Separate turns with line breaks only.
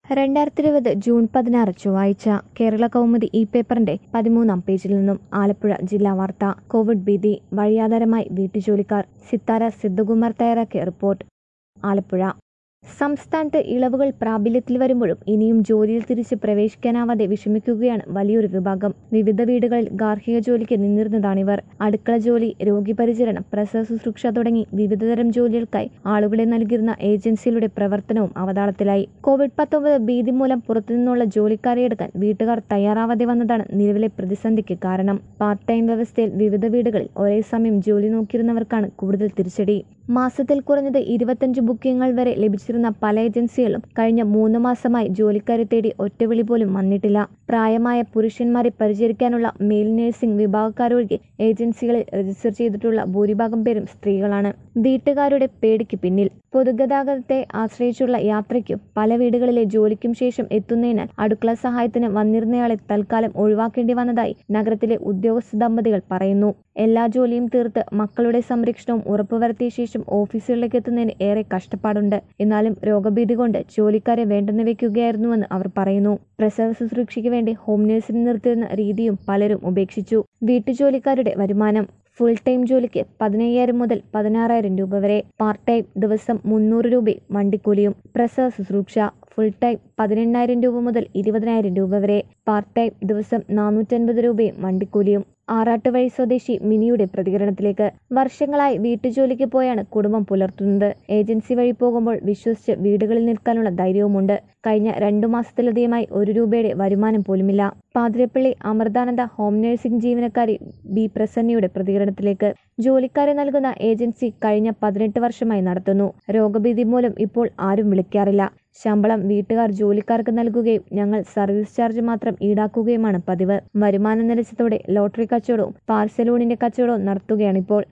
രണ്ടായിരത്തി ഇരുപത് ജൂൺ പതിനാറ് ചൊവ്വാഴ്ച കേരള കൗമുദി ഈ പേപ്പറിന്റെ പതിമൂന്നാം പേജിൽ നിന്നും ആലപ്പുഴ ജില്ലാ വാർത്ത കോവിഡ് ഭീതി വഴിയാധാരമായി വീട്ടുജോലിക്കാർ സിത്താര സിദ്ധകുമാർ തയ്യാറാക്കിയ റിപ്പോർട്ട് ആലപ്പുഴ സംസ്ഥാനത്ത് ഇളവുകൾ പ്രാബല്യത്തിൽ വരുമ്പോഴും ഇനിയും ജോലിയിൽ തിരിച്ച് പ്രവേശിക്കാനാവാതെ വിഷമിക്കുകയാണ് വലിയൊരു വിഭാഗം വിവിധ വീടുകളിൽ ഗാർഹിക ജോലിക്ക് നിന്നിരുന്നതാണിവർ അടുക്കള ജോലി രോഗിപരിചരണം പ്രസവ ശുശ്രൂഷ തുടങ്ങി വിവിധതരം ജോലികൾക്കായി ആളുകളെ നൽകിയിരുന്ന ഏജൻസികളുടെ പ്രവർത്തനവും അവതാളത്തിലായി കോവിഡ് പത്തൊമ്പത് ഭീതി മൂലം പുറത്തുനിന്നുള്ള ജോലിക്കാരെ എടുക്കാൻ വീട്ടുകാർ തയ്യാറാവാതെ വന്നതാണ് നിലവിലെ പ്രതിസന്ധിക്ക് കാരണം പാർട്ട് ടൈം വ്യവസ്ഥയിൽ വിവിധ വീടുകളിൽ ഒരേ സമയം ജോലി നോക്കിയിരുന്നവർക്കാണ് കൂടുതൽ തിരിച്ചടി മാസത്തിൽ കുറഞ്ഞത് ഇരുപത്തഞ്ച് ബുക്കിംഗുകൾ വരെ ലഭിച്ചിരുന്ന പല ഏജൻസികളും കഴിഞ്ഞ മൂന്ന് മാസമായി ജോലിക്കാരെ തേടി ഒറ്റവിളി പോലും വന്നിട്ടില്ല പ്രായമായ പുരുഷന്മാരെ പരിചരിക്കാനുള്ള മെയിൽ നഴ്സിംഗ് വിഭാഗക്കാരൊഴികെ ഏജൻസികളിൽ രജിസ്റ്റർ ചെയ്തിട്ടുള്ള ഭൂരിഭാഗം പേരും സ്ത്രീകളാണ് വീട്ടുകാരുടെ പേടിക്ക് പിന്നിൽ പൊതുഗതാഗതത്തെ ആശ്രയിച്ചുള്ള യാത്രയ്ക്കും പല വീടുകളിലെ ജോലിക്കും ശേഷം എത്തുന്നതിനാൽ അടുക്കള സഹായത്തിന് വന്നിരുന്നയാളെ തൽക്കാലം ഒഴിവാക്കേണ്ടി വന്നതായി നഗരത്തിലെ ഉദ്യോഗസ്ഥ ദമ്പതികൾ പറയുന്നു എല്ലാ ജോലിയും തീർത്ത് മക്കളുടെ സംരക്ഷണവും ഉറപ്പുവരുത്തിയ ശേഷം ഓഫീസുകളിലേക്ക് എത്തുന്നതിന് ഏറെ കഷ്ടപ്പാടുണ്ട് എന്നാലും രോഗഭീതി കൊണ്ട് ജോലിക്കാരെ വേണ്ടെന്ന് വെക്കുകയായിരുന്നുവെന്ന് അവർ പറയുന്നു പ്രസവ ശുശ്രൂഷയ്ക്ക് വേണ്ടി ഹോം നഴ്സിനെ നിർത്തിയിരുന്ന രീതിയും പലരും ഉപേക്ഷിച്ചു വീട്ടുജോലിക്കാരുടെ വരുമാനം ഫുൾ ടൈം ജോലിക്ക് പതിനയ്യായിരം മുതൽ പതിനാറായിരം രൂപ വരെ പാർട്ട് ടൈം ദിവസം മുന്നൂറ് രൂപയും വണ്ടിക്കൂലിയും പ്രസവ ശുശ്രൂഷ ഫുൾ ടൈം പതിനെണ്ണായിരം രൂപ മുതൽ ഇരുപതിനായിരം രൂപ വരെ പാർട്ട് ടൈം ദിവസം നാനൂറ്റൻപത് രൂപയും വണ്ടിക്കൂലിയും ആറാട്ടുവഴി സ്വദേശി മിനിയുടെ പ്രതികരണത്തിലേക്ക് വർഷങ്ങളായി വീട്ടുജോലിക്ക് പോയാണ് കുടുംബം പുലർത്തുന്നത് ഏജൻസി വഴി പോകുമ്പോൾ വിശ്വസിച്ച് വീടുകളിൽ നിൽക്കാനുള്ള ധൈര്യവുമുണ്ട് കഴിഞ്ഞ രണ്ടു മാസത്തിലധികമായി ഒരു രൂപയുടെ വരുമാനം പോലുമില്ല പാതിരപ്പള്ളി അമൃതാനന്ദ ഹോം നഴ്സിംഗ് ജീവനക്കാരി ബി പ്രസന്നയുടെ പ്രതികരണത്തിലേക്ക് ജോലിക്കാരെ നൽകുന്ന ഏജൻസി കഴിഞ്ഞ പതിനെട്ട് വർഷമായി നടത്തുന്നു രോഗഭീതി മൂലം ഇപ്പോൾ ആരും വിളിക്കാറില്ല ശമ്പളം വീട്ടുകാർ ജോലിക്കാർക്ക് നൽകുകയും ഞങ്ങൾ സർവീസ് ചാർജ് മാത്രം ഈടാക്കുകയുമാണ് പതിവ് വരുമാനം നിലച്ചതോടെ ലോട്ടറി കച്ചവടവും പാർസലൂണിന്റെ കച്ചവടവും നടത്തുകയാണിപ്പോൾ